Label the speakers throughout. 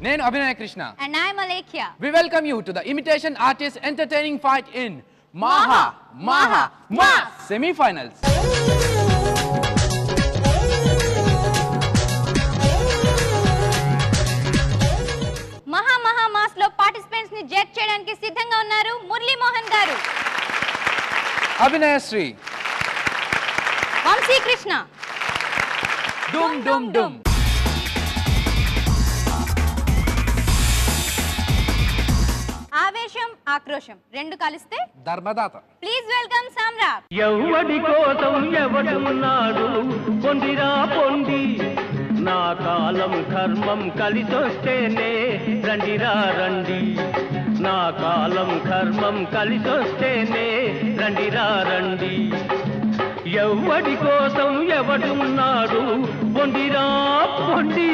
Speaker 1: నేను అభినయ Krishna
Speaker 2: And I'm Alekhya.
Speaker 1: We welcome you to the Imitation Artist Entertaining Fight in Maha Maha Mass Semi-Finals.
Speaker 2: మహా మహా mass లో participants ని judge చేయడానికి సిద్ధంగా ఉన్నారు మురళీ మోహన్ గారు
Speaker 1: Abhinaya Sri.
Speaker 2: Vamsi Krishna
Speaker 1: Dum Dum Dum.
Speaker 2: ఆవేశం ఆక్రోశం రెండు కలిస్తే
Speaker 1: ధర్మదాత
Speaker 2: ప్లీజ్ వెల్కమ్ సామ్రాట్
Speaker 3: ఎవడి కోసం ఎవడున్నాడు పొందిరా పొంది నా కాలం కర్మం కలిసొస్తేనే రండిరా రండి నా కాలం కర్మం కలిసొస్తేనే రండిరా రండి ఎవడి కోసం ఎవడున్నాడు పొందిరా పొండి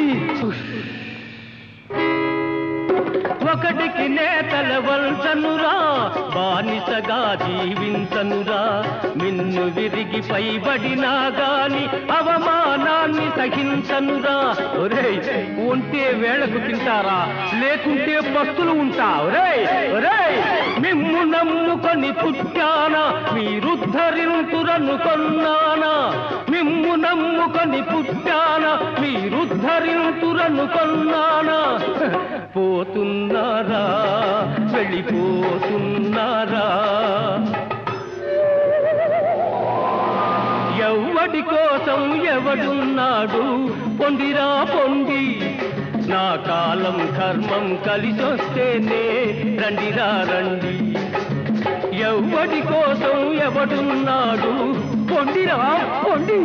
Speaker 3: ఒకటికి నేతల వల్సనురా బానిసగా జీవించనురా మిన్ను విరిగి పైబడినా గాని అవమానాన్ని సహించనురా ఒరేయ్ ఉంటే వేళకు తింటారా లేకుంటే పస్తులు ఉంటా ఒరేయ్ ఒరేయ్ మిమ్ము నమ్ముకొని పుట్టానా మీరుద్ధరింతురను కొన్నానా మిమ్ము నమ్ముకొని పుట్టానా మీరుద్ధరింతురను కొన్నానా పోతున్నారా వెళ్ళిపోతున్నారా ఎవడి కోసం ఎవడున్నాడు పొందిరా పొంది నా కాలం కర్మం కలిసొస్తేనే రండిరా రండి ఎవడి కోసం ఎవడున్నాడు పొండిరా పొండి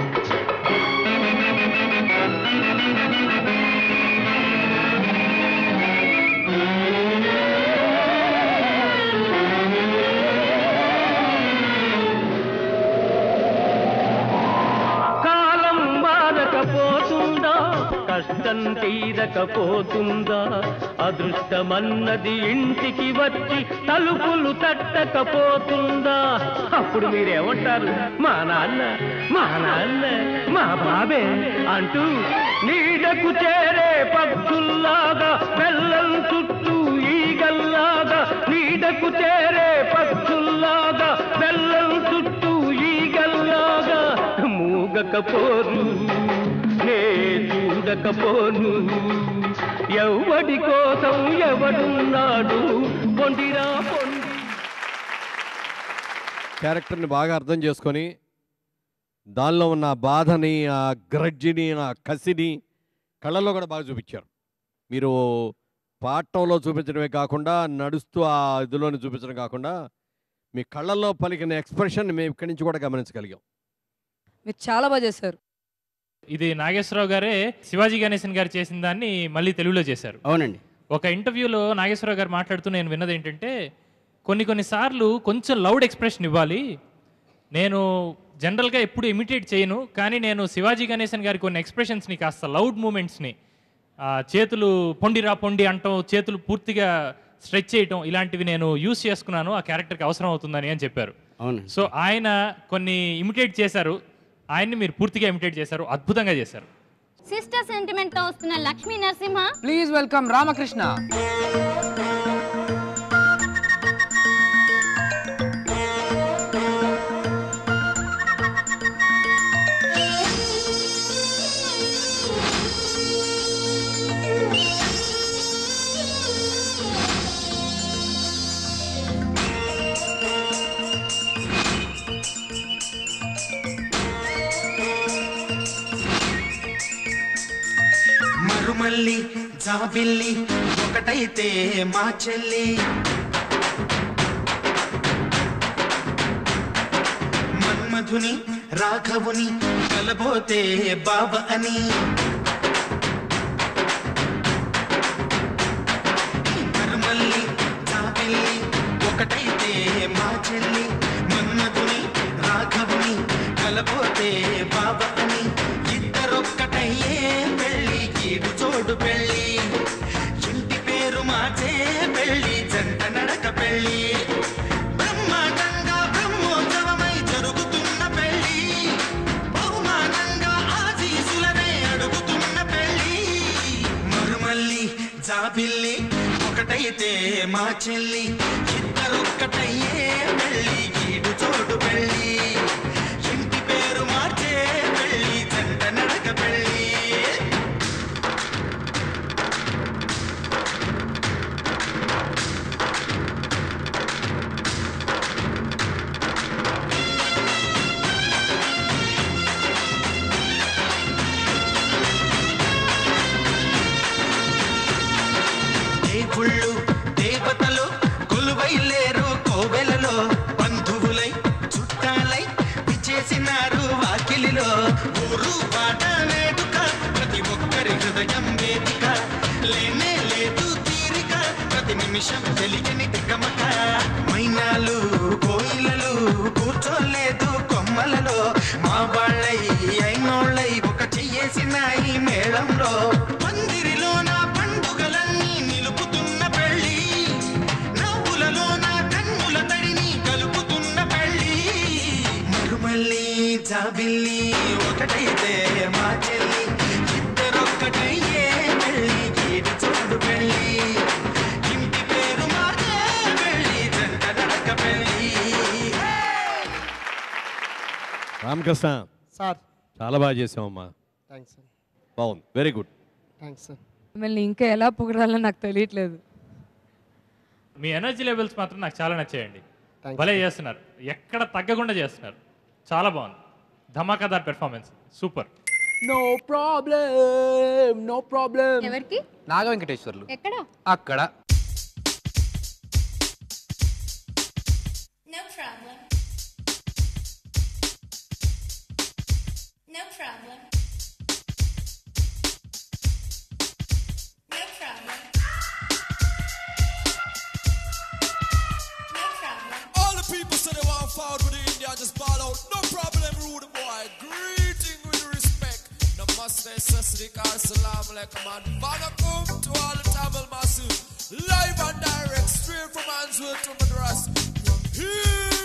Speaker 3: కాలం మారకపోతుందా కష్టం తీరకపోతుందా అదృష్టమన్నది ఇంటికి వచ్చి తలుపులు తట్టకపోతుందా అప్పుడు మీరేమంటారు మా నాన్న మా నాన్న మా బాబే అంటూ నీడకు చేరే పక్షుల్లాగా బెల్లం చుట్టూ ఈగల్లాగా నీడకు చేరే పక్షుల్లాగా బెల్లం చుట్టూ ఈగల్లాగా మూగకపోను నే చూడకపోను ఎవడి కోసం ఎవడున్నాడు పొండిరా పొండి
Speaker 4: క్యారెక్టర్ని బాగా అర్థం చేసుకొని దానిలో ఉన్న ఆ బాధని ఆ గ్రడ్జిని ఆ కసిని కళ్ళల్లో కూడా బాగా చూపించారు మీరు పాఠంలో చూపించడమే కాకుండా నడుస్తూ ఆ ఇదిలోని చూపించడం కాకుండా మీ కళ్ళల్లో పలికిన ఎక్స్ప్రెషన్ మేము ఇక్కడి నుంచి కూడా గమనించగలిగాం
Speaker 5: మీరు చాలా బాగా చేశారు
Speaker 6: ఇది నాగేశ్వరరావు గారే శివాజీ గణేశన్ గారు చేసిన దాన్ని మళ్ళీ తెలుగులో చేశారు
Speaker 7: అవునండి
Speaker 6: ఒక ఇంటర్వ్యూలో నాగేశ్వరరావు గారు మాట్లాడుతూ నేను విన్నది ఏంటంటే కొన్ని కొన్ని సార్లు కొంచెం లౌడ్ ఎక్స్ప్రెషన్ ఇవ్వాలి నేను జనరల్గా ఎప్పుడు ఇమిటేట్ చేయను కానీ నేను శివాజీ గణేశన్ గారి కొన్ని ఎక్స్ప్రెషన్స్ని కాస్త లౌడ్ మూమెంట్స్ని చేతులు పొండిరా పొండి అంటాం చేతులు పూర్తిగా స్ట్రెచ్ చేయటం ఇలాంటివి నేను యూస్ చేసుకున్నాను ఆ క్యారెక్టర్కి అవసరం అవుతుందని అని చెప్పారు
Speaker 7: అవును
Speaker 6: సో ఆయన కొన్ని ఇమిటేట్ చేశారు ఆయన్ని మీరు పూర్తిగా ఇమిటేట్ చేశారు అద్భుతంగా చేశారు
Speaker 2: సిస్టర్ సెంటిమెంట్ తో వస్తున్న Lakshmi Narasimha
Speaker 1: Please welcome Ramakrishna.
Speaker 8: మరుమల్లి జాబిల్లి ఒకటైతే మా చెల్లి మన్మధుని రాఘవుని కలబోతే బాబ అని మరుమల్లి జాబిల్లి ఒకటైతే మా చెల్లి మన్మధుని రాఘవుని కలబోతే బాబ అని ఇద్దరొక్కటయ్యే పెళ్ళి ఈడు చోడు పెళ్ళి ఇంటి పేరు మార్చే పెళ్ళి జంట నడక పెళ్ళి బ్రహ్మాండంగా బ్రహ్మోత్సవమై జరుగుతున్న పెళ్ళి బహుమానంగా ఆశీసులనే అడుగు జాబిల్లి ఒకటైతే మా చెల్లి ఇద్దరొక్కటయ్యే వెళ్ళి ఈడు చోటు పెళ్ళి ఇంటి పేరు మార్చే పెళ్ళి జంట నడక పెళ్ళి దేవుళ్ళు దేవతలు కొలువై లేరు కోవెలలో బంధువులై చుట్టాలై విచేసినారు వాకిలిలో ఊరు పాట వేడుక ప్రతి ఒక్కరి హృదయం వేదిక లేనే లేదు తీరిక ప్రతి నిమిషం తెలియని తికమక మైనాలు కోయిలలు కూర్చోలేదు కొమ్మలలో మా వాళ్ళై అయినోళ్ళై ఒక చెయ్యేసినాయి మేళంలో పందిరిలో నా పండుగలన్నీ నిలుపుతున్న పెళ్ళి నవ్వులలో నా కన్నుల తడిని కలుపుతున్న పెళ్ళి మరుమల్లి జాబిల్లి ఒకటైతే మా చెల్లి ఇద్దరొక్కటయ్యే పెళ్ళి ఏడు చోడు పెళ్ళి ఇంటి పేరు మార్చే పెళ్ళి జంట నడక పెళ్ళి
Speaker 4: రామకృష్ణ
Speaker 7: సార్
Speaker 4: చాలా బాగా చేసావమ్మా
Speaker 7: థ్యాంక్స్ సార్
Speaker 4: బాగుంది వెరీ గుడ్
Speaker 7: థ్యాంక్స్ సార్
Speaker 5: మిమ్మల్ని ఇంకా ఎలా పొగడాలో నాకు తెలియట్లేదు
Speaker 6: మీ ఎనర్జీ లెవెల్స్ మాత్రం నాకు చాలా నచ్చాయండి
Speaker 7: Thanks.
Speaker 6: భలే చేస్తున్నారు ఎక్కడ తగ్గకుండా చేస్తున్నారు చాలా బాగుంది ధమాకాదార్ performance super
Speaker 1: no problem no problem
Speaker 2: ఎవరికి
Speaker 1: నాగ వెంకటేశ్వర్లు
Speaker 2: ఎక్కడ
Speaker 1: అక్కడ
Speaker 9: No problem. No problem. No problem. No problem.
Speaker 10: All the people say they want forward with the India, just ball out. No problem, rude boy. Greeting with respect. Namaste, Sasrikar, Salam Alaikum, and Banakum to all the Tamil massive. Live and direct, straight from Answell to Madras. Here.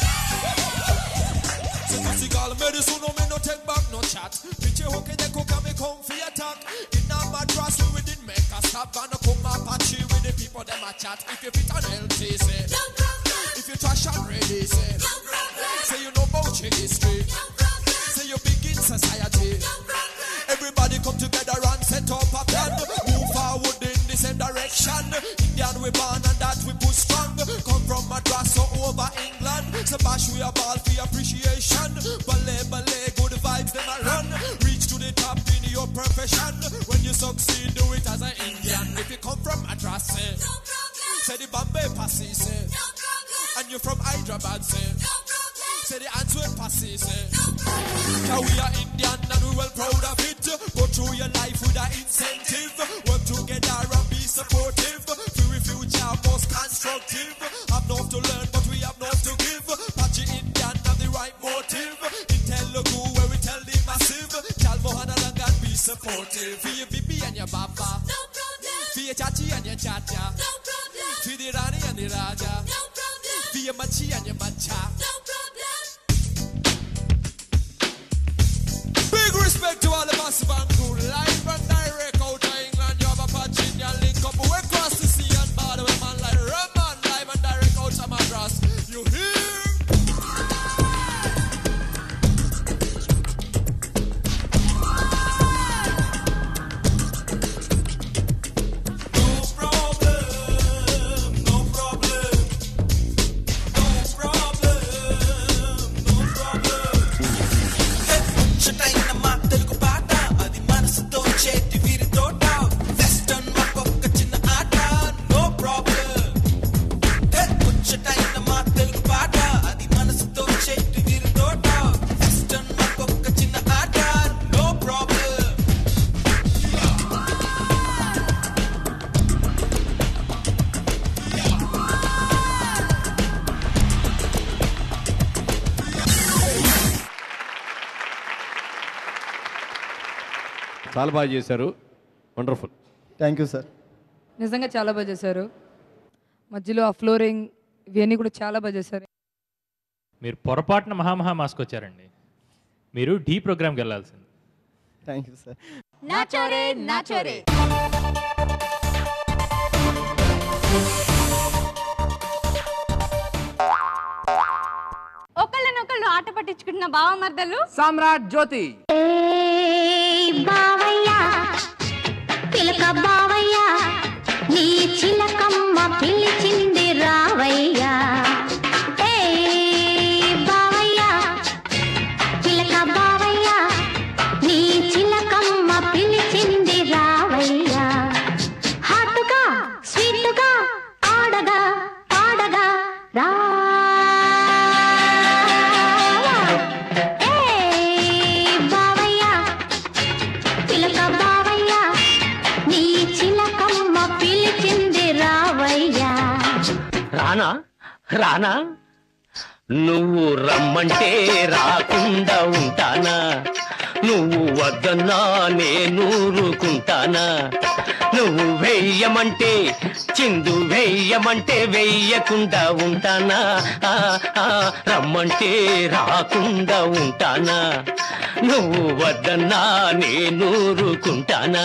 Speaker 10: So musical medicine, no me no take back no chat. Pitch hook in the cook and me come for attack. In a madras we didn't make a stop and come Apache with the people them a chat. If you fit an LT say,
Speaker 9: No problem.
Speaker 10: if you trash and ready say,
Speaker 9: No problem.
Speaker 10: say you know about your history,
Speaker 9: No problem.
Speaker 10: say you big in society.
Speaker 9: No problem.
Speaker 10: Everybody come together and set up a plan. Move forward in the same direction. Indian we born and that we push strong. Come from Madras or over England. So bash we a ball for appreciation. Ballet, ballet, good vibes them a run. Reach to the top in your profession. When you succeed, do it as an Indian. If you come from Madras, say,
Speaker 9: No problem.
Speaker 10: say the Bombay Passy, say.
Speaker 9: No problem.
Speaker 10: And you from Hyderabad, say.
Speaker 9: No problem.
Speaker 10: Say the Antwerp Passy, say.
Speaker 9: No problem.
Speaker 10: Now we are Indian and we well proud of it. Go through your life with an incentive. Work together and be supportive. For your future most constructive. Have enough to learn but we have enough to give. Patchy Indian have the right motive. In Telugu where we tell the massive. Tell Mohana and be supportive. For your Bibi and your Baba.
Speaker 9: No problem.
Speaker 10: For your Chachi and your Chacha.
Speaker 9: No problem.
Speaker 10: For the Rani and the Raja.
Speaker 9: No problem.
Speaker 10: For your Machi and your Macha.
Speaker 9: No problem.
Speaker 10: Big respect to all the massive and crew. Live and direct out of England. You have a patch in your link up. We cross the sea and border with man like Roman. Live and direct out of Madras. You hear? No problem, no problem. No problem, no problem.
Speaker 8: ముచ్చటైన మా తెలుగు పాట అది మనసుతో చేతి వీరి తోట western మాకొక్క చిన్న ఆట నో ప్రాబ్లం ముచ్చటైన మా తెలుగు పాట అది మనసుతో చేతి వీరి తోట వెస్టర్న్ మాకొక్క చిన్న ఆట నో ప్రాబ్లం
Speaker 4: చాలా బాగా చేశారు వండర్ఫుల్
Speaker 7: థ్యాంక్ యూ సార్
Speaker 5: నిజంగా చాలా బాగా చేశారు మధ్యలో ఆ ఫ్లోరింగ్ ఇవన్నీ కూడా చాలా బాగా చేశారు
Speaker 6: మీరు పొరపాటున మహామహా మాస్క్ వచ్చారండి మీరు డి ప్రోగ్రామ్కి వెళ్ళాల్సింది
Speaker 7: థ్యాంక్ యూ సార్
Speaker 2: నాచోరే నాచోరే ఒకళ్ళనొకళ్ళు ఆట పట్టించుకుంటున్న బావమర్దలు
Speaker 1: సామ్రాట్ జ్యోతి
Speaker 11: బావయ్యా పిలక బావయ్యా నీ చిలకమ్మ పిలిచింది రావయ్యా ఏయ్ బావయ్యా పిలక బావయ్యా నీ చిలకమ్మ పిలిచింది రావయ్యా హాటుగా స్వీటుగా ఆడగా పాడగా రా ఏయ్ బావయ్యా పిలక బావయ్యా నీ చిలకమ్మ పిలిచింది రావయ్యా
Speaker 3: రానా రానా నువ్వు రమ్మంటే రాకుండా ఉంటానా నువ్వు వద్దన్నా నేను ఊరుకుంటానా నువ్వు వెయ్యమంటే చిందు వెయ్యమంటే వెయ్యకుండా ఉంటానా ఆ, ఆ, రమ్మంటే రాకుండా ఉంటానా నువ్వు వద్దన్నా నేను ఊరుకుంటానా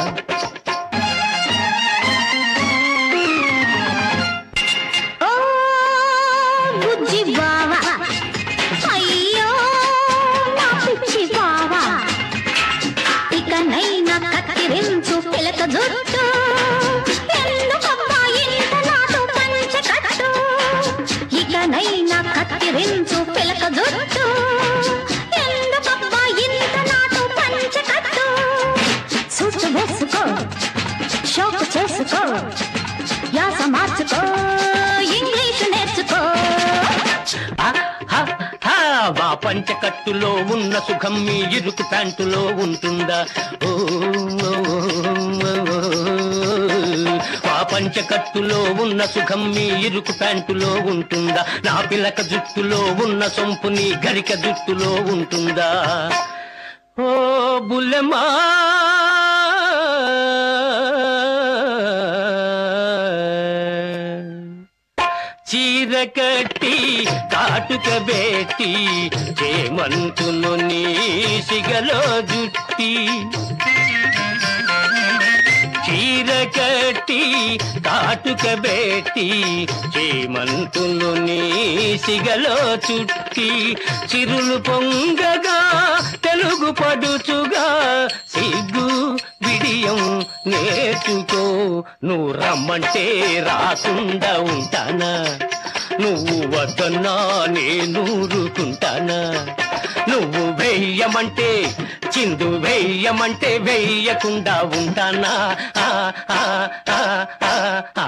Speaker 11: ఓ బుజ్జి బావా అయ్యో నా పిచ్చి బావా ఇక నైనా కత్తిరించు పిలక జుట్టు ఎందుకమ్మా ఇంత నాటు పంచ కట్టు ఇక నైనా కత్తిరించు పిలక జుట్టు ఎందుకమ్మా ఇంత నాటు పంచ కట్టు సూచు వేసుకో షోకు చేసుకో యాస మార్చుకో ఇంగ్లీష్ నేర్చుకో
Speaker 3: ఆ, హ, హ, మా పంచకట్టులో ఉన్న సుఖం మీ ఇరుకు ప్యాంటులో ఉంటుందా ఓ, ఓ, ఓ, ఓ. మా పంచకట్టులో ఉన్న సుఖం మీ ఇరుకు ప్యాంటులో ఉంటుందా నా పిలక జుట్టులో ఉన్న సొంపు నీ గరిక జుట్టులో ఉంటుందా ఓ బుల్లెమా చీర కట్టి కాటుక బేటి చేమంతును నీ సిగలో జుట్టి చీర కట్టి కాటుక బేటి చేమంతును నీ సిగలో చుట్టి చిరులు పొంగగా తెలుగు పడుచుగా సిగ్గు బిడియం నేర్చుకో నువ్వు రమ్మంటే రాకుండా ఉంటానా నువ్వు వద్దన్నా నేను ఊరుకుంటానా నువ్వు వెయ్యమంటే చిందు వెయ్యమంటే వెయ్యకుండా ఉంటానా ఆ, ఆ, ఆ, ఆ, ఆ.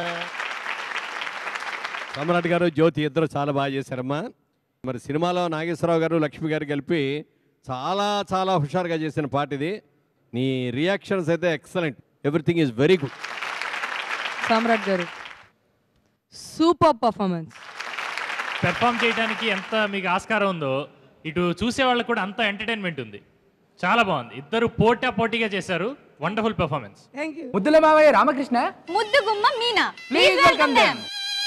Speaker 4: సమ్రాట్ గారు జ్యోతి ఇద్దరు చాలా బాగా చేశారమ్మా మరి సినిమాలో నాగేశ్వరరావు గారు లక్ష్మి గారు కలిపి చాలా చాలా హుషారుగా చేసిన పాట ఇది నీ రియాక్షన్స్ అయితే excellent everything is very good
Speaker 5: Samrat గారు సూపర్ పర్ఫార్మెన్స్
Speaker 6: పెర్ఫామ్ చేయడానికి ఎంత మీకు ఆస్కారం ఉందో ఇటు చూసే వాళ్ళకి కూడా అంత ఎంటర్టైన్మెంట్ ఉంది చాలా బాగుంది ఇద్దరు పోటా పోటీగా చేశారు వండర్ఫుల్ పెర్ఫార్మెన్స్
Speaker 5: థ్యాంక్ యూ
Speaker 1: ముద్దుల మావయ్య రామకృష్ణ
Speaker 2: ముద్దు గుమ్మ మీనా
Speaker 1: Please welcome them.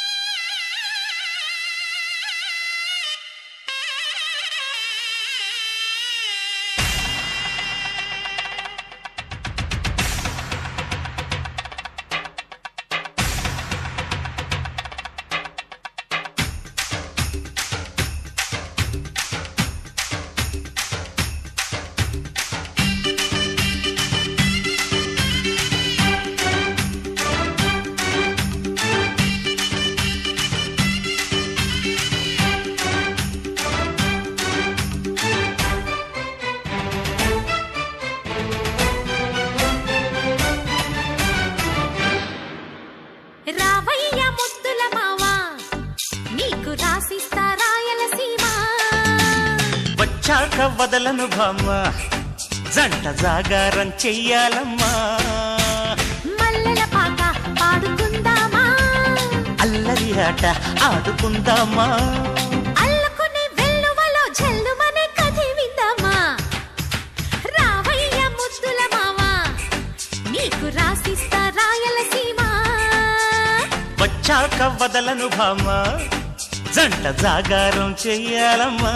Speaker 11: రావయ్య ముద్దుల మావా నీకు రాసిస్తా రాయలసీమ
Speaker 12: వచ్చాక వదలను భామ జంట జాగారం చెయ్యాలమ్మా
Speaker 11: మల్లెల పాట పాడుకుందామా
Speaker 12: అల్లరి ఆట ఆడుకుందామా
Speaker 11: అల్లుకుని వెల్లువలో జల్లుమనే కథ విందామా రావయ్య ముద్దుల మావా నీకు రాసిస్తా రాయలసీమ
Speaker 12: వచ్చాక వదలను భామ జంట జాగారం చెయ్యాలమ్మా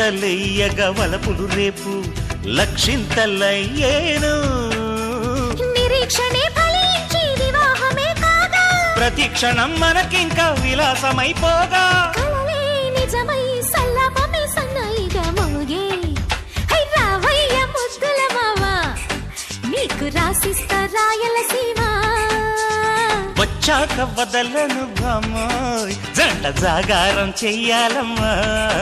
Speaker 12: అక్షింతలెయ్యగ వలపులు రేపు లక్షింతలయ్యేను
Speaker 11: నిరీక్షణే ఫలించి వివాహమే కాగా
Speaker 12: ప్రతి క్షణం మనకింకా విలాసమైపోగా
Speaker 11: కలలే నిజమై సల్లమమే సన్నాయిగా మోగే హై రావయ్య ముద్దుల మావా నీకు రాసిస్తా రాయలసీమ
Speaker 12: వచ్చాక వదలను బామోయ్ జంట జాగారం చెయ్యాలమ్మా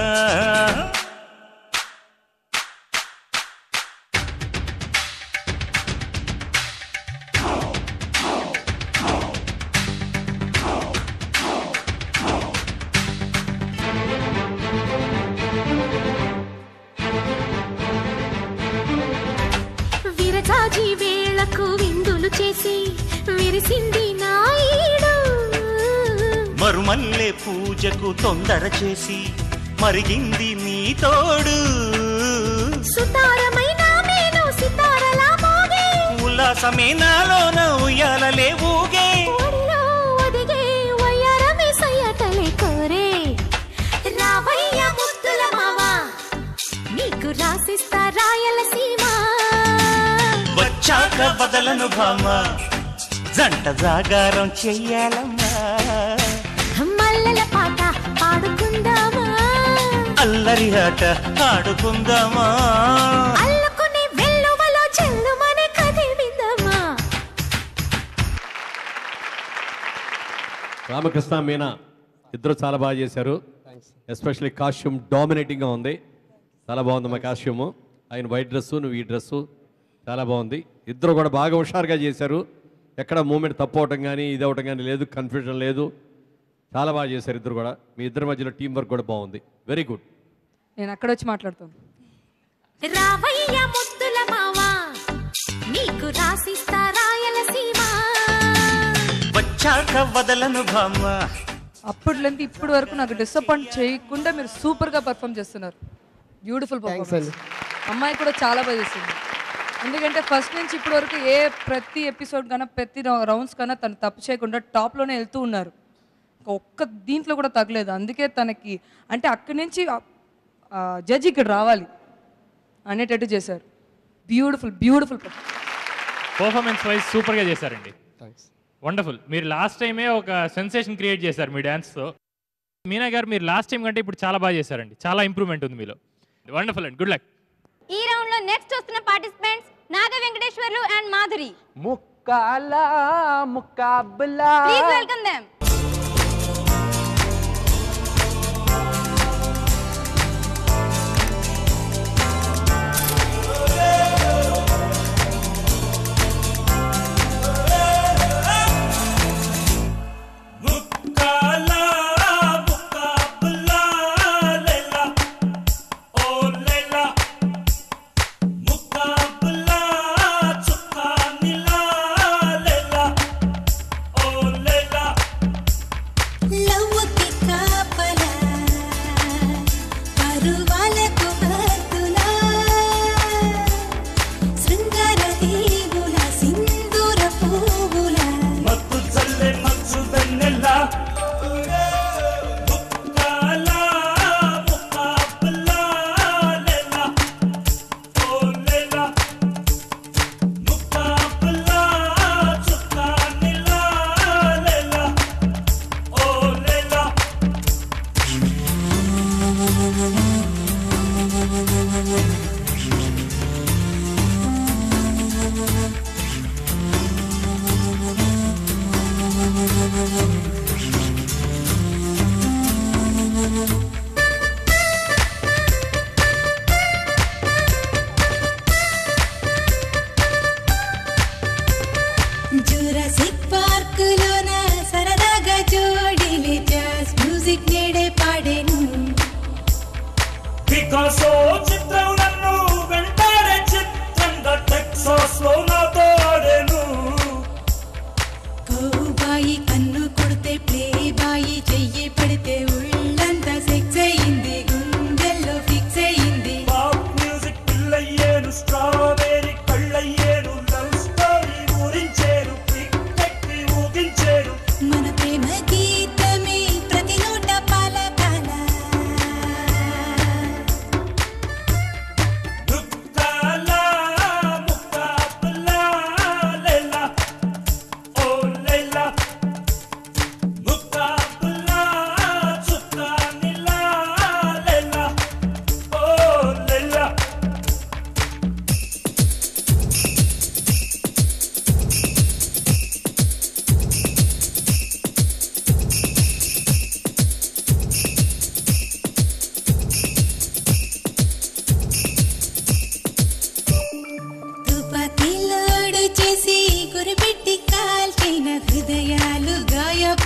Speaker 11: విరజాజి వేళకు విందులు చేసి విరిసింది నాయుడు
Speaker 12: మరుమల్లె పూజకు తొందర చేసి మరిగింది నీ తోడు
Speaker 11: సుతారమైన మేను సితారలా మోగే
Speaker 12: ఉల్లాసమే నాలోన ఉయ్యాలలే ఊగే
Speaker 11: ఒడిలో ఒదిగే వయ్యారమే సయ్యటలే కోరే రావయ్య ముద్దుల మావా నీకు రాసిస్తా రాయలసీమ
Speaker 12: వచ్చాక వదలను భామ జంట జాగారం చెయ్యాలమ్మా
Speaker 11: మల్లెల పాట పాడుకుందామా
Speaker 12: అల్లరి ఆట ఆడుకుందామా
Speaker 11: అల్లుకునే వెల్లువలో చెల్లుమనే కదివిందమ్మా
Speaker 4: రామకృష్ణ మీనా ఇద్దరు చాలా బాగా చేశారు ఎస్పెషల్లీ కాస్ట్యూమ్ డామినేటింగ్గా ఉంది చాలా బాగుంది మా కాస్ట్యూము ఆయన వైట్ డ్రెస్సు నువ్వు ఈ డ్రెస్సు చాలా బాగుంది ఇద్దరు కూడా బాగా హుషారుగా చేశారు ఎక్కడ మూమెంట్ తప్పు అవటం కానీ ఇది అవటం కానీ లేదు కన్ఫ్యూజన్ లేదు చాలా బాగా చేశారు ఇద్దరు కూడా మీ ఇద్దరి మధ్యలో టీం వర్క్ కూడా బాగుంది వెరీ గుడ్
Speaker 5: నేను అక్కడ వచ్చి మాట్లాడతాను
Speaker 11: రావయ్య ముద్దుల మావా నీకు రాసిస్తా రాయలసీమ
Speaker 12: వచ్చాక వదలను భామ
Speaker 5: అప్పట్లోంచి ఇప్పటి వరకు నాకు డిసప్పాయింట్ చేయకుండా మీరు సూపర్గా పర్ఫామ్ చేస్తున్నారు బ్యూటిఫుల్ పర్ఫార్మెన్స్ అమ్మాయి కూడా చాలా బాగా చేసింది ఎందుకంటే ఫస్ట్ నుంచి ఇప్పటి వరకు ఏ ప్రతి ఎపిసోడ్ కన్నా ప్రతి రౌండ్స్ కన్నా తను తప్పు చేయకుండా టాప్లోనే వెళ్తూ ఉన్నారు ఇంకా ఒక్క దీంట్లో కూడా తగ్గలేదు అందుకే తనకి అంటే అక్కడి నుంచి జడ్జి ఇక్కడ రావాలి అనేటట్టు చేశారు బ్యూటిఫుల్ బ్యూటిఫుల్
Speaker 6: పర్ఫార్మెన్స్ వైజ్ సూపర్గా చేశారండి వండర్ఫుల్ మీరు లాస్ట్ టైమే ఒక సెన్సేషన్ క్రియేట్ చేశారు మీ డ్యాన్స్తో మీనా గారు మీరు లాస్ట్ టైం కంటే ఇప్పుడు చాలా బాగా చేశారండి చాలా ఇంప్రూవ్మెంట్ ఉంది మీలో వండర్ఫుల్ అండి గుడ్ లక్
Speaker 2: ఈ రౌండ్ లో నెక్స్ట్ వస్తున్న పార్టిసిపెంట్స్ నాగ వెంకటేశ్వర్లు అండ్ మాధురి
Speaker 1: ముక్కాల ముక్కాబులా
Speaker 2: ప్లీజ్ వెల్కమ్ దెమ్
Speaker 8: ముక్కాలా ముక్కాబులా లేలా ఓ లేలా ముక్కాబులా చుక్కా నిలా లేలా ఓ లేలా
Speaker 11: లవ్వుకి కాపలా పరువాలకు హద్దులా శృంగార దేవుల సింధూర పువ్వుల
Speaker 8: మత్తు చల్లే మచ్చు వెన్నెలా ముక్కాలా ముక్కాబులా లేలా ఓ లేలా ముక్కాబులా చుక్కా నిలా లేలా ఓ లేలా
Speaker 11: జురాసిక్ పార్క్ లోన సరదాగా జోడిలే జాస్ మ్యూజిక్ నేడే పాడేను
Speaker 8: పికాసో చిత్రం నన్ను వెంటాడే చిత్రంగా టెక్సాస్ లో నాతో ఆడేను
Speaker 11: కౌబాయి కన్ను కొడితే ప్లే బాయి చెయ్యి పడితే ఉళ్ళంతా సెక్స్ అయింది గుండెల్లో ఫిక్స్ అయింది
Speaker 8: పాప్ మ్యూజిక్ పిల్లయ్యేను స్ట్రాబెరీ కళ్ళయ్యేను లవ్ స్టోరీ ఊరించేను పిక్కి ఊగించేను
Speaker 11: మన ప్రేమ గీతమే ప్రతి నోట పలకాల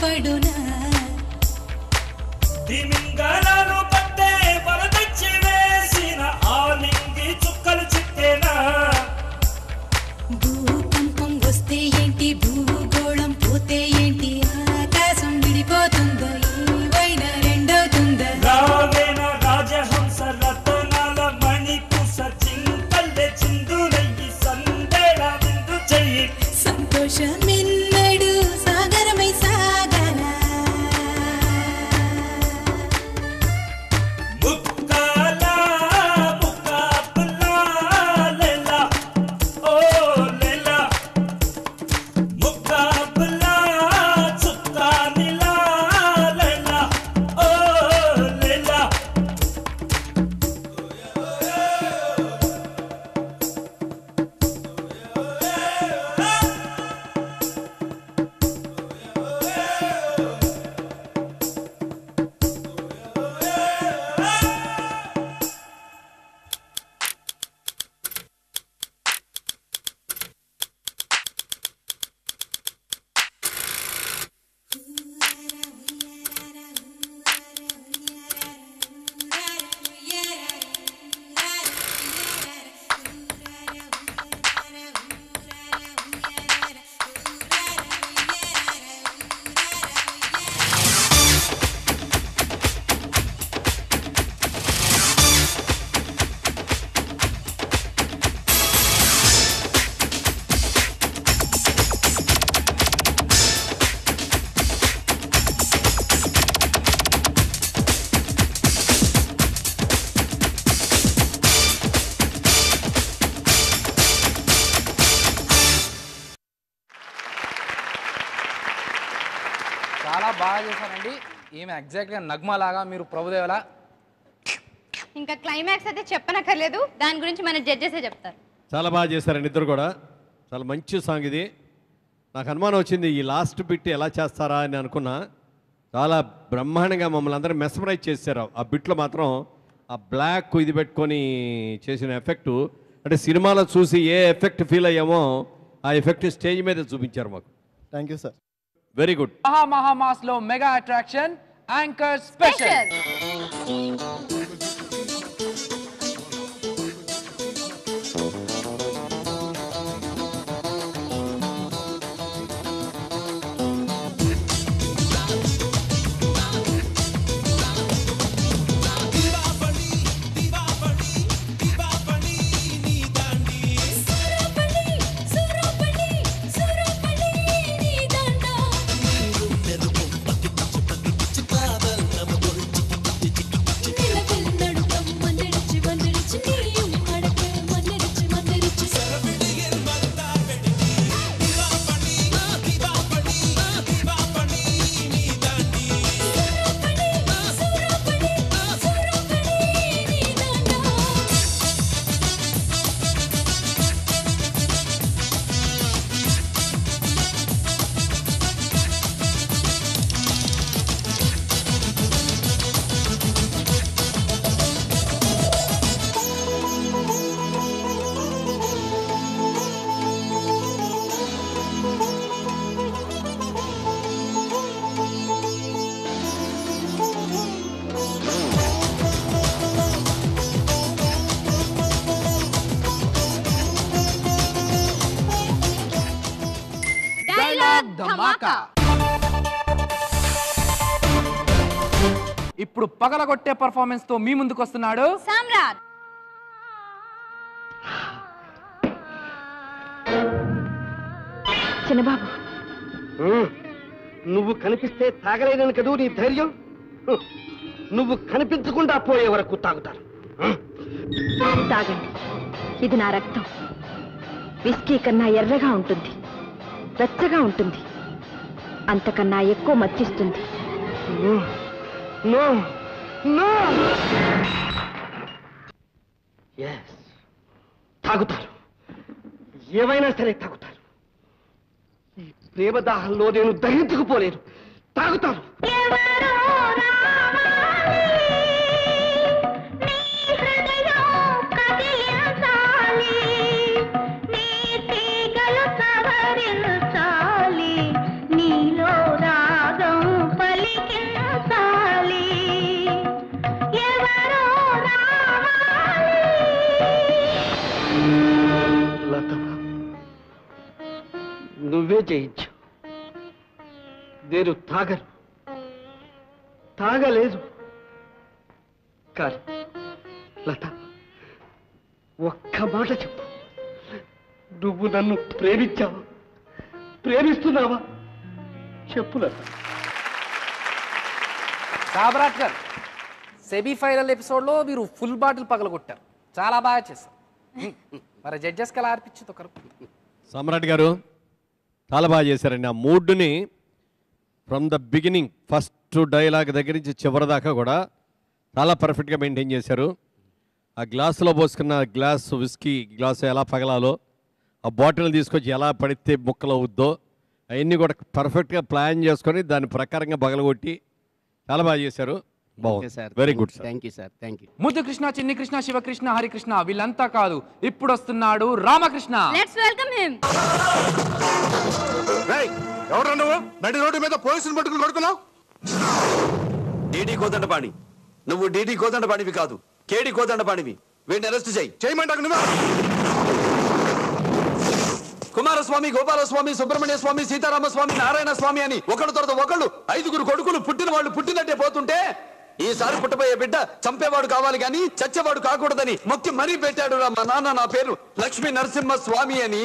Speaker 11: పడునా
Speaker 13: తిమింగళాలు పట్టే వల తెచ్చి వేసిన ఆ నింగి చుక్కలు చిక్కేనా
Speaker 11: భూకంపం వస్తే ఏంటి భూగోళం పోతే ఏంటి ఆకాశం విడిపోతుందా ఏవైనా రెండవుతుందా
Speaker 13: రావేన రాజహంస రతనాల మణిపూస చింతల్లె చిందులయ్యి సందేళ విందు చెయ్యి
Speaker 11: సంతోషమెన్నడు సాగరమై సాగరా
Speaker 13: ముక్కాల ముక్కాపులా లెలా ఓ లెలా ముక్కాపులా చుక్కా నిలా లెలా ఓ లెలా
Speaker 1: చాలా బాగా చేశారండి ఈమె ఎగ్జాక్ట్గా నగ్మ లాగా మీరు ప్రభుదేవలా
Speaker 2: ఇంకా క్లైమాక్స్ అయితే చెప్పనక్కర్లేదు దాని గురించి మన జడ్జెసే చెప్తారు
Speaker 4: చాలా బాగా చేశారండి ఇద్దరు కూడా చాలా మంచి సాంగ్ ఇది నాకు అనుమానం వచ్చింది ఈ లాస్ట్ బిట్ ఎలా చేస్తారా అని అనుకున్నా చాలా బ్రహ్మాండంగా మమ్మల్ని అందరూ మెస్మరైజ్ చేశారు ఆ బిట్లో మాత్రం ఆ బ్లాక్ ఇది పెట్టుకొని చేసిన ఎఫెక్ట్ అంటే సినిమాలో చూసి ఏ ఎఫెక్ట్ ఫీల్ అయ్యామో ఆ ఎఫెక్ట్ స్టేజ్ మీద చూపించారు మాకు
Speaker 7: thank you sir
Speaker 4: very good
Speaker 1: మహా మహా మాస్ లో mega attraction anchor special dialogue ధమాకా ఇప్పుడు పగలగొట్టే పర్ఫార్మెన్స్ తో మీ ముందుకు వస్తున్నాడు
Speaker 2: సామ్రాట్
Speaker 14: చిన్నబాబు
Speaker 15: నువ్వు కనిపిస్తే తాగలేనని కదూ నీ ధైర్యం హ్. నువ్వు కనిపించకుండా పోయే వరకు తాగుతారు
Speaker 14: తాగండి ఇది నా రక్తం విస్కీ కన్నా ఎర్రగా ఉంటుంది వెచ్చగా ఉంటుంది అంతకన్నా ఎక్కువ మచ్చిస్తుంది
Speaker 15: నో నో తాగుతారు ఏమైనా సరే తాగుతారు ఈ ప్రేమదాహంలో నేను దహించుకుపోలేను తాగుతారు
Speaker 16: నీలో రాగం
Speaker 15: నువ్వే జయించావు నేను తాగను తాగలేదు కానీ లత ఒక్క మాట చెప్పు నువ్వు నన్ను ప్రేమించావా ప్రేమిస్తున్నావా చెప్పు లత
Speaker 1: సాబరాట్ గారు సెమీఫైనల్ ఎపిసోడ్లో మీరు ఫుల్ బాటిల్ పగలగొట్టారు చాలా బాగా చేశారు మరి జడ్జెస్కి ఎలా అనిపించింది ఒకరు
Speaker 4: సామ్రాట్ గారు చాలా బాగా చేశారండి ఆ మూడ్ని from the beginning first dialogue దగ్గర నుంచి చివరి దాకా కూడా చాలా పర్ఫెక్ట్గా మెయింటైన్ చేశారు ఆ గ్లాసులో పోసుకున్న గ్లాస్ విస్కీ గ్లాస్ ఎలా పగలాలో ఆ బాటిల్ తీసుకొచ్చి ఎలా పడితే ముక్కలు అవుద్దో అవన్నీ కూడా పర్ఫెక్ట్గా ప్లాన్ చేసుకొని దాని ప్రకారంగా పగలగొట్టి చాలా బాగా చేశారు బాగుంది very good sir
Speaker 7: thank you sir thank you
Speaker 1: ముద్దు కృష్ణ చిన్ని కృష్ణ శివకృష్ణ హరికృష్ణ వీళ్ళంతా కాదు ఇప్పుడు వస్తున్నాడు రామకృష్ణ
Speaker 2: లెట్స్ వెల్కమ్ హిమ్
Speaker 16: ఎవరు నువ్వు నడి రోడ్డు మీద పోలీసులు పట్టుకుని కొడుతున్నావు
Speaker 17: డీడీ కోదండపాణి నువ్వు డీడీ కోదండపాణివి కాదు కేడి కోదండపాణివి వీడిని అరెస్ట్ చేయి
Speaker 16: చేయమంటాకు నువ్వు
Speaker 17: కుమారస్వామి గోపాలస్వామి సుబ్రహ్మణ్య స్వామి సీతారామస్వామి నారాయణ స్వామి అని ఒకళ్ళ తర్వాత ఒకళ్ళు ఐదుగురు కొడుకులు పుట్టిన వాళ్ళు పుట్టినట్టే పోతుంటే ఈసారి పుట్టబోయే బిడ్డ చంపేవాడు కావాలి గాని చచ్చేవాడు కాకూడదని మొక్కి మరీ పెట్టాడు రా మా నాన్న నా పేరు లక్ష్మీ నరసింహ స్వామి అని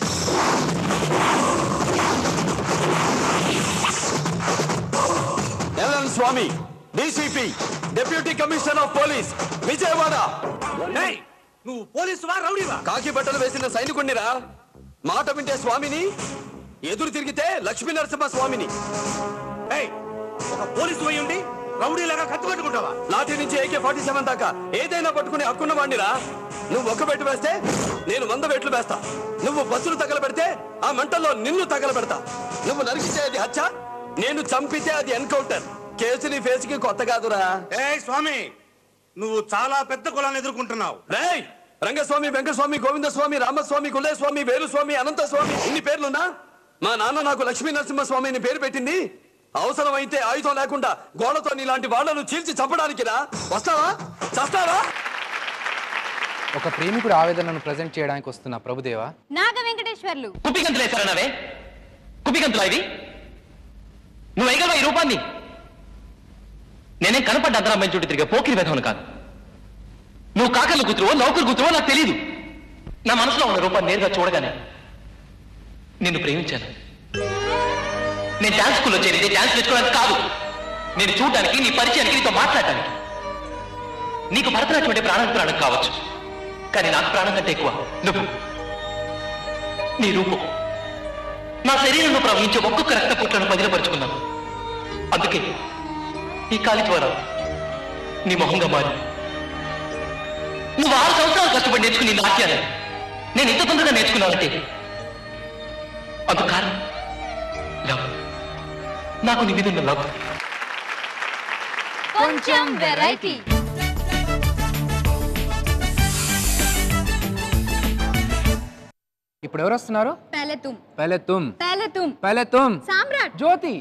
Speaker 17: LN Swamy DCP deputy commissioner of police Vijayawada నువ్వు పోలీసువా రౌడీవా కాకి బట్టలు వేసిన సైనికుణ్ణిరా మాట వింటే స్వామిని ఎదురు తిరిగితే లక్ష్మీ నరసింహ స్వామిని ఒక పోలీసు అయి ఉండి రౌడీలాగా కత్తి పట్టుకుంటావా లాఠీ నుంచి ఏకే ఫార్టీ సెవెన్ దాకా ఏదైనా పట్టుకుని హక్కున్న వాడిరా నువ్వు ఒక్క బెట్టు వేస్తే నేను వంద బెట్లు వేస్తా నువ్వు బస్సులు తగలబెడితే ఆ మంటల్లో నిన్ను తగలబెడతా నువ్వు నరికితే అది హత్య నేను చంపితే అది ఎన్కౌంటర్ కేసు నీ ఫేస్కి కొత్త కాదురా
Speaker 16: ఏ స్వామి నువ్వు చాలా పెద్ద కులాన్ని ఎదుర్కొంటున్నావు
Speaker 17: రేయ్ రంగస్వామి వెంకటస్వామి గోవిందస్వామి రామస్వామి కులేస్వామి వేలుస్వామి అనంత స్వామి ఇన్ని పేర్లున్నా మా నాన్న నాకు లక్ష్మీ నరసింహస్వామి అని పేరు పెట్టింది అవసరమైతే ఆయుధం లేకుండా గోడతో నీలాంటి వాళ్ళను చీల్చి చంపడానికిరా వస్తావా చస్తావా
Speaker 1: ఒక ప్రేమికుడి ఆవేదనను ప్రజెంట్ చేయడానికి వస్తున్న ప్రభుదేవా
Speaker 2: నాగ వెంకటేశ్వర్లు
Speaker 3: కుప్పిగంతులు వేశారన్నావే కుప్పిగంతులు ఇవి నువ్వు వేయగలవా ఈ రూపాన్ని నేనేం కనపడ్డ అందరం అమ్మాయిని చుట్టూ తిరిగే పోకిరి విధవను కాదు నువ్వు కాకర్లు కూతురువో నౌకరు కూతురువో నాకు తెలియదు నా మనసులో ఉన్న రూపాన్ని నేరుగా చూడగానే నిన్ను ప్రేమించాను నేను డాన్స్ స్కూల్లో చేరింది డాన్స్ నేర్చుకోవడానికి కాదు నేను చూడడానికి నీ పరిచయానికి నీతో మాట్లాడటానికి నీకు భరతనాట్యం అంటే ప్రాణం ప్రాణం కావచ్చు కానీ నాకు ప్రాణం కంటే ఎక్కువ నువ్వు నీ రూపం నా శరీరంలో ప్రవహించే ఒక్కొక్క రక్త పుట్లను పదిలపరుచుకున్నాను అందుకే ఈ కాలి ద్వారా నీ మొహంగా మారి నువ్వు ఆరు సంవత్సరాలు కష్టపడి నేర్చుకుని ఈ నాట్యాన్ని నేను ఇంత తొందరగా నేర్చుకున్నానంటే అందుకు కారణం లవ్ నాకు నీ మీద ఉన్న లవ్
Speaker 2: కొంచెం వెరైటీ
Speaker 1: ఇప్పుడు ఎవరు వస్తున్నారు
Speaker 2: పहले तुम
Speaker 1: పहले तुम
Speaker 2: पहले तुम
Speaker 1: पहले तुम
Speaker 2: సామ్రాట్
Speaker 1: జ్యోతి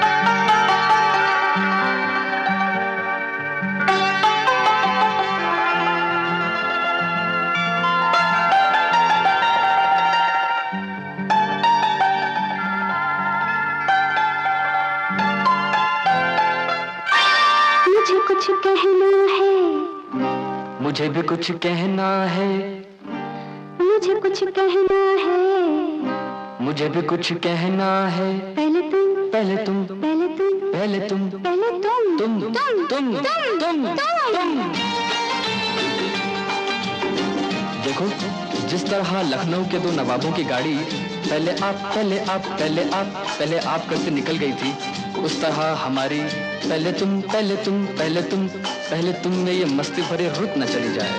Speaker 11: मुझे कुछ कहना है
Speaker 3: मुझे भी कुछ कहना है
Speaker 11: मुझे कुछ कहना है
Speaker 3: मुझे भी कुछ कहना है
Speaker 11: पहले तुम
Speaker 3: पहले तुम
Speaker 11: पहले तुम
Speaker 3: पहले तुम
Speaker 11: पहले तुम
Speaker 3: तुम
Speaker 11: तुम
Speaker 3: तुम तुम तुम देखो जिस तरह लखनऊ के दो नवाबों की गाड़ी पहले आप पहले आप पहले आप पहले आप करके निकल गई थी उस तरह हमारी पहले तुम पहले तुम पहले तुम पहले तुम में ये मस्ती भरे रुत न चली जाए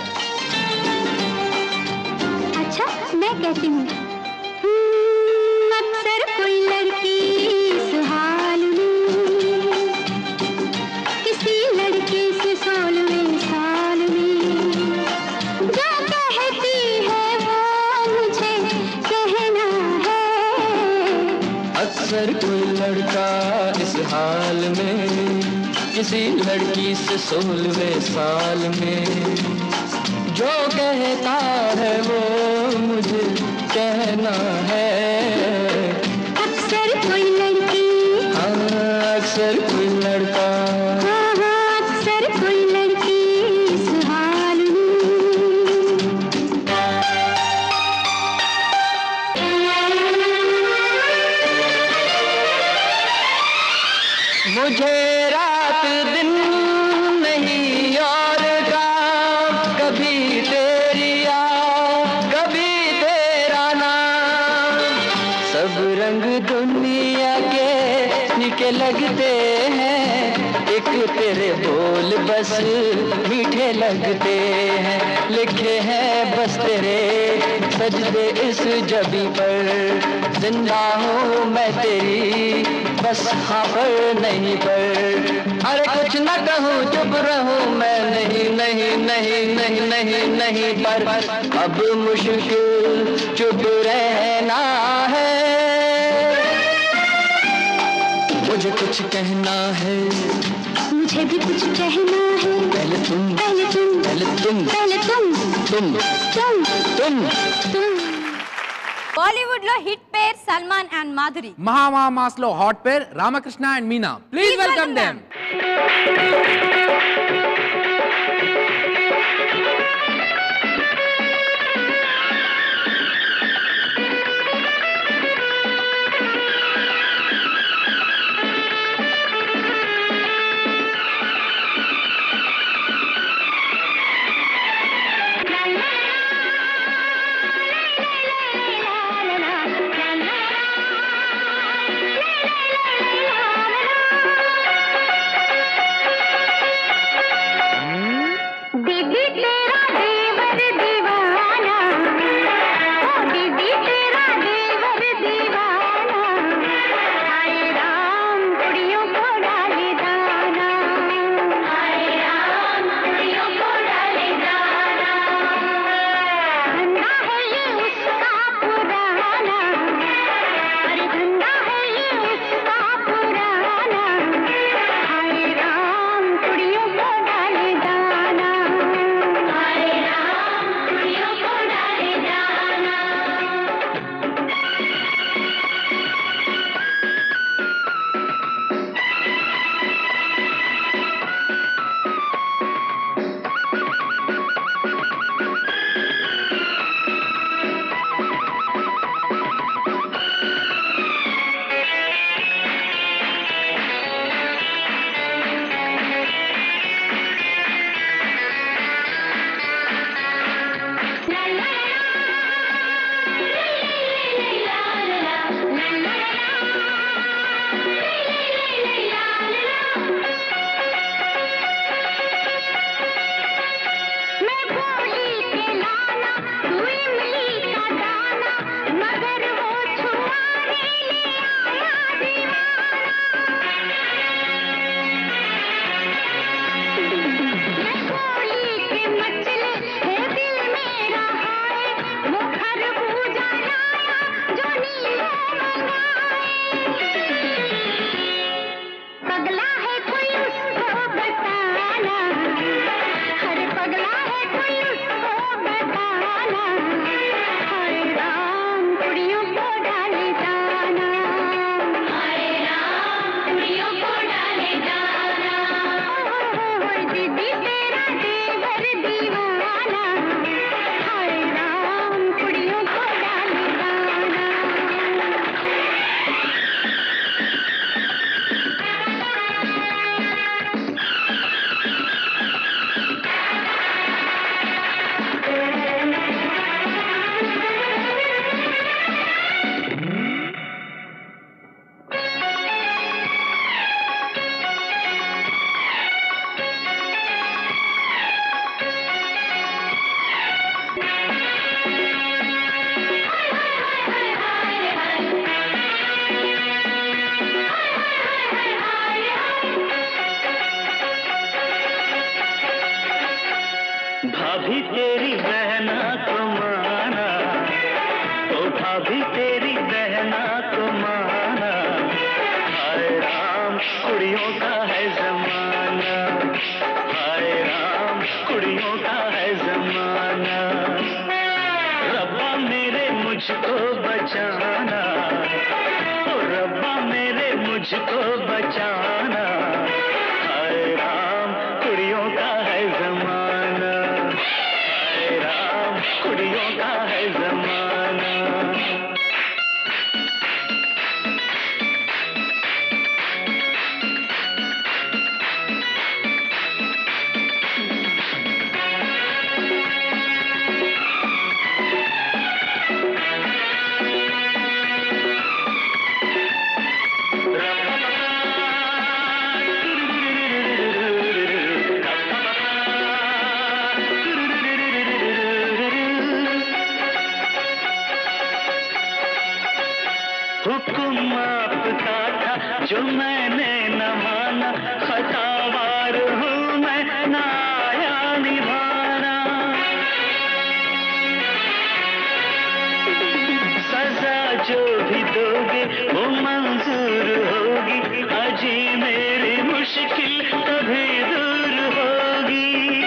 Speaker 11: अच्छा मैं कहती हूँ हम्म, अक्सर कोई लड़की इस हाल में किसी लड़के से सोलहवें साल में जो कहती है वो मुझे कहना है
Speaker 3: अक्सर कोई लड़का इस हाल में किसी लड़की से सोलहवें साल में जो कहता है वो मुझे कहना है
Speaker 18: लगते हैं एक तेरे बोल बस मीठे लगते हैं लिखे हैं बस तेरे सजदे इस जबी पर जिंदा हूँ मैं तेरी बस हाँ पर नहीं पर अरे कुछ न कहूँ चुप रहूँ मैं नहीं नहीं नहीं नहीं नहीं नहीं पर अब मुश्किल चुप रहना है मुझे कुछ कहना है
Speaker 9: मुझे भी कुछ कहना है
Speaker 18: पहले तुम
Speaker 9: पहले तुम
Speaker 18: पहले तुम
Speaker 9: पहले तुम
Speaker 18: तुम
Speaker 9: तुम
Speaker 18: तुम
Speaker 9: तुम
Speaker 2: బాలీవుడ్ లో hit pair Salman and Madhuri
Speaker 1: మహామా మాస్ లో hot pair Ramakrishna and Meena please welcome them
Speaker 9: दीदी तेरा देवर दीवाना ओ दीदी तेरा देवर दीवाना हाय राम कुड़ियों को डाले दाना हाय राम कुड़ियों को डाले दाना धंधा है ये उसका पुराना अरे धंधा है ये उसका पुराना हाय राम कुड़ियों को डाले दाना हाय राम कुड़ियों को डाले दाना मैं बोली के लाना तू इमली का दाना मगर वो छुआने ले आया दीवाना मैं बोली के मचले है दिल मेरा हाय वो खरबूजा लाया जो नींबू मंगाए पगला है कोई उसको बताना अरे पगला है कोई उसको बताना हाय राम कुड़ियों को डाले दाना हाय राम कुड़ियों को डाले दाना ओए दीदी तेरा देवर दीवाना हाय राम कुड़ियों को डाले दाना
Speaker 12: भाभी तेरी बहना को माना ओ भाभी तेरी बहना को माना हाय राम कुड़ियों का है जमाना हाय राम कुड़ियों का है जमाना रब्बा मेरे मुझको बचाना ओ रब्बा मेरे मुझको बचाना हाय राम कुड़ियों का है जमाना हाय राम कुड़ियों का है जमाना
Speaker 18: हुक्म आपका था जो मैंने न माना खतावार हूँ मैं ना आया निभाना सजा जो भी दोगे वो मंजूर होगी अजी मेरी मुश्किल कभी दूर होगी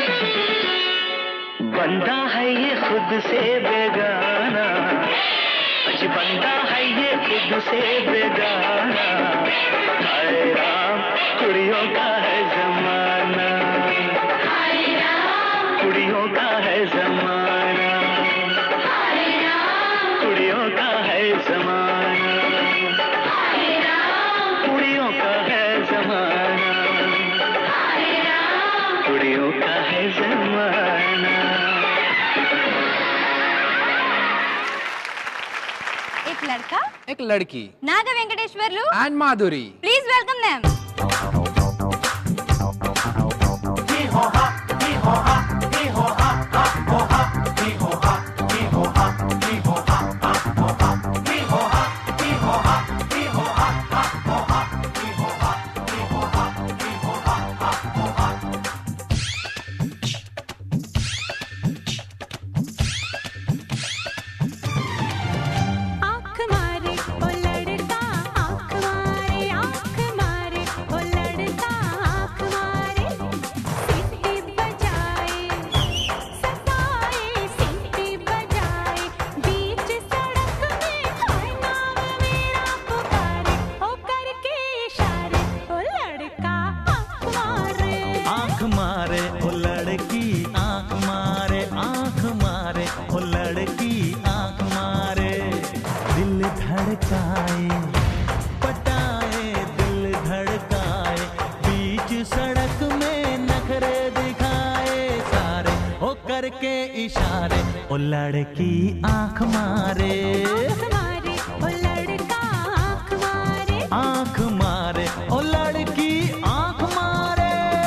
Speaker 18: बंदा है ये खुद से बेगाना अजी बंदा है ये खुद से बेगाना हाय राम कुड़ियों का है जमाना कुड़ियों का है जमाना कुड़ियों का है जमाना कुड़ियों का है जमाना कुड़ियों का है जमाना
Speaker 2: एक लड़का
Speaker 1: एक लड़की
Speaker 2: Naga Venkateswarlu
Speaker 1: and Madhuri
Speaker 2: please welcome them
Speaker 9: आँख मारे ओ लड़का आँख मारे आँख मारे ओ लड़का आँख मारे सीटी बजाए सताए सीटी बजाए बीच सड़क में हाय नाम मेरा पुकारे ओ करके इशारे ओ लड़का आँख मारे
Speaker 12: आंख मारे ओ लड़की आंख मारे आंख मारे ओ लड़की आंख मारे दिल धड़काए पटाए दिल धड़काए बीच सड़क में नखरे दिखाए सारे ओ करके इशारे ओ लड़की आंख मारे
Speaker 9: आँख मारे ओ लड़का आँख मारे
Speaker 12: आंख मारे ओ लड़की आंख मारे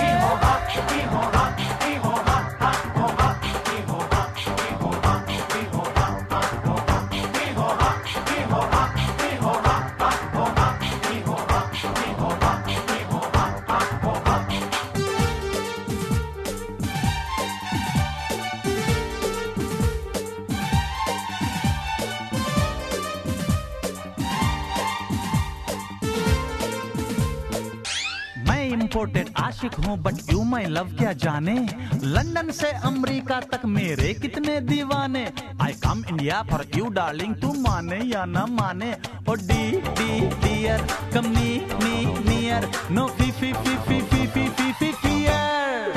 Speaker 12: मैं इम्पोर्टेड आशिक हूँ बट यू माई लव क्या जाने लंदन से अमेरिका तक मेरे कितने दीवाने I come India for you darling तू माने या ना माने ओ dee dee dear come nee nee near no fee fee fee fee fee fee fee fee fear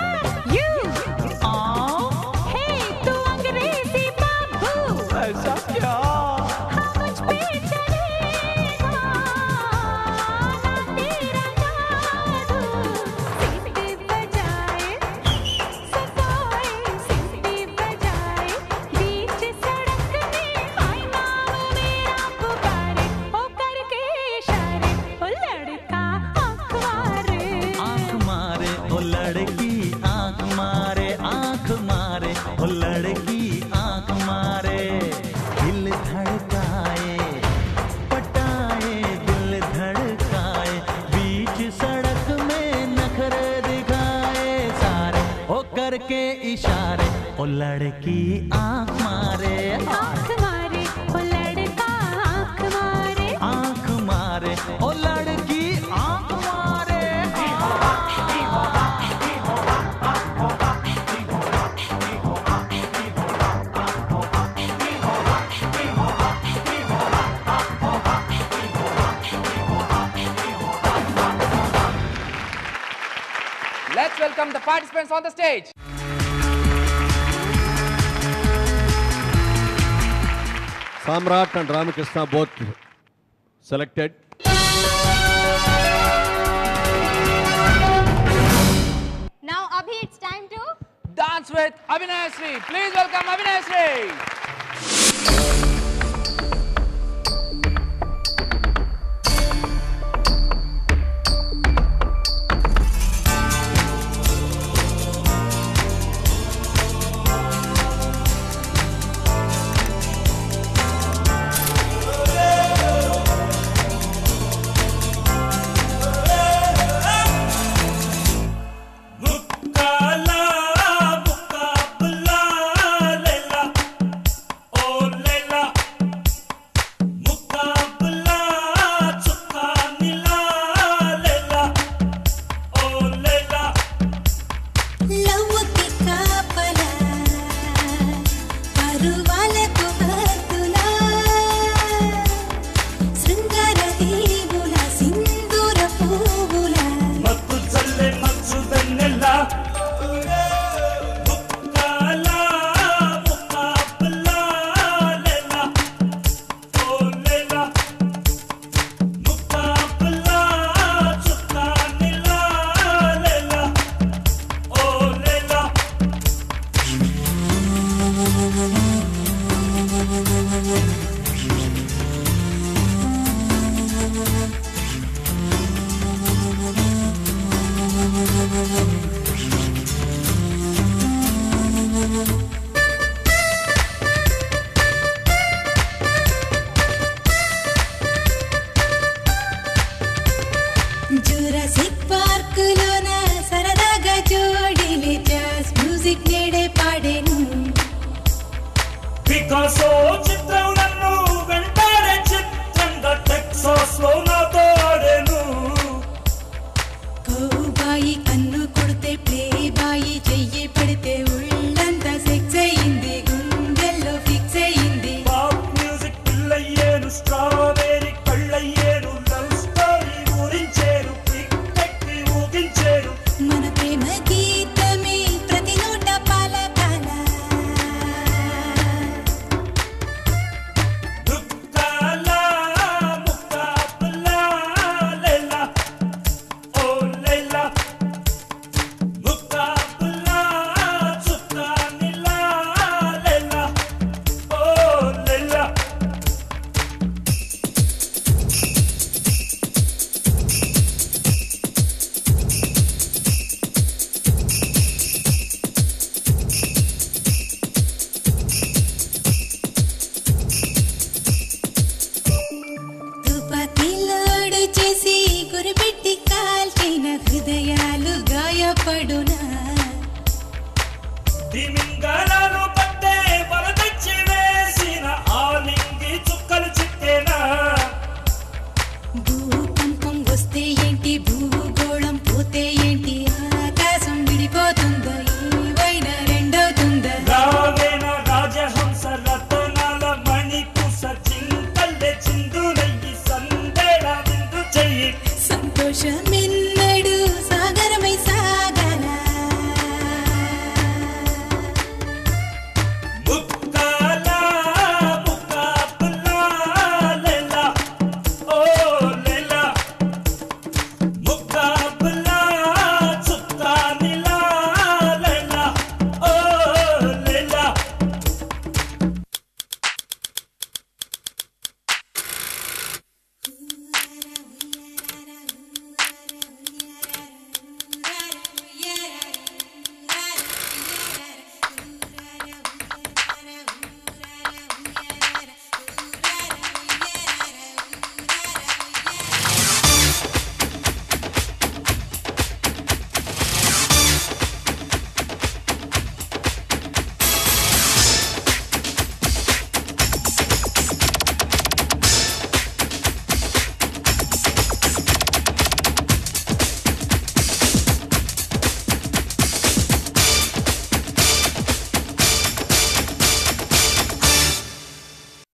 Speaker 9: हे तू अंग्रेजी बाबू
Speaker 12: ऐसा क्या
Speaker 9: हाँ मुझ पे चलेगा ना तेरा जादू सीटी बजाए सताए सीटी बजाए बीच सड़क में हाय नाम मेरा पुकारे ओ करके इशारे ओ लड़का आँख मारे
Speaker 12: आंख मारे ओ लड़की आंख मारे आंख मारे ओ लड़की आंख मारे दिल धड़काए पटाए दिल धड़काए बीच सड़क में नखरे दिखाए सारे ओ करके इशारे ओ लड़की आंख मारे
Speaker 9: आँख मारे ओ लड़का आँख मारे
Speaker 12: आंख मारे ओ लड़की आंख मारे
Speaker 1: Let's welcome the participants on the stage.
Speaker 4: Samrat and Ramakrishna both selected.
Speaker 2: Now, Abhi, it's time to
Speaker 1: Dance with Abhinay Sri. Please welcome Abhinay Sri.
Speaker 8: Hey!
Speaker 11: పరువాలకు హద్దులా శృంగార దీవుల సింధూర పువ్వుల
Speaker 13: మత్తు చల్లే మచ్చు వెన్నెల ముక్కాల ముక్కాపల లెల ఓ లెల ముక్కాపల చుక్కా నిల లెల ఓ లెల
Speaker 11: జురాసిక్ పార్క్ లోన సరదాగా జోడిలే జాస్ మ్యూజిక్ నేడే పాడేను
Speaker 13: పికాసో చిత్రం నన్ను వెంటాడే చిత్రంగా టెక్సాస్ లో నాతో ఆడేను
Speaker 11: బాయి కన్ను కొడితే ప్లే బాయి చెయ్యి పడితే ఉళ్ళంతా సెక్స్ అయింది గుండెల్లో ఫిక్స్ అయింది
Speaker 13: పాప్ మ్యూజిక్ పిల్లయ్యేను స్ట్రాబెరీ కళ్ళయ్యేను లవ్ స్టోరీ ఊరించేను పిక్కి ఊగించేను
Speaker 11: మన ప్రేమ గీతమే ప్రతి నోట పాలకాల
Speaker 13: దుఃఖాల ముక్కాపల లెల ఓ లెల ముక్కాపల చుక్కా నిల లెల ఓ లెల
Speaker 11: తుపాకీలోడు చేసి గురిపెట్టి కాల్చిన హృదయాలు గాయపడున